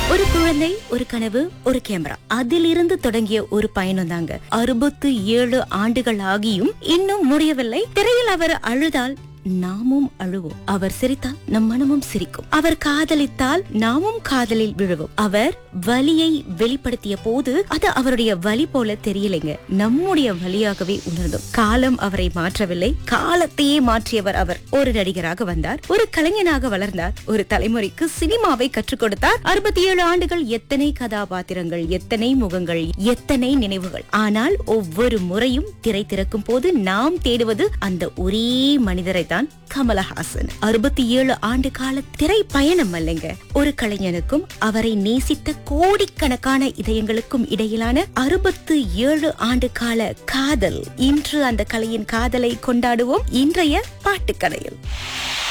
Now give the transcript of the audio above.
ஒரு குழந்தை ஒரு கனவு ஒரு கேமரா அதிலிருந்து தொடங்கிய ஒரு பயணம் தாங்க அறுபத்து ஏழு ஆண்டுகள் ஆகியும் இன்னும் முடியவில்லை திரையில் அவர் அழுதால் நாமும் அழுவோம் அவர் சிரித்தால் நம் மனமும் சிரிக்கும் அவர் காதலித்தால் நாமும் காதலில் விழுவோம் அவர் வலியை வெளிப்படுத்திய போது அது அவருடைய வலி போல தெரியலைங்க நம்முடைய வலியாகவே உணர்ந்தோம் காலம் அவரை மாற்றவில்லை காலத்தையே மாற்றியவர் அவர் ஒரு நடிகராக வந்தார் ஒரு கலைஞனாக வளர்ந்தார் ஒரு தலைமுறைக்கு சினிமாவை கற்றுக் கொடுத்தார் அறுபத்தி ஏழு ஆண்டுகள் எத்தனை கதாபாத்திரங்கள் எத்தனை முகங்கள் எத்தனை நினைவுகள் ஆனால் ஒவ்வொரு முறையும் திரை திறக்கும் போது நாம் தேடுவது அந்த ஒரே மனிதரை தான் கமலஹாசன் அறுபத்தி ஏழு ஆண்டு கால திரை பயணம் அல்லங்க ஒரு கலைஞனுக்கும் அவரை நேசித்த கோடிக்கணக்கான இதயங்களுக்கும் இடையிலான அறுபத்து ஏழு ஆண்டு கால காதல் இன்று அந்த கலையின் காதலை கொண்டாடுவோம் இன்றைய பாட்டுக்கடையில்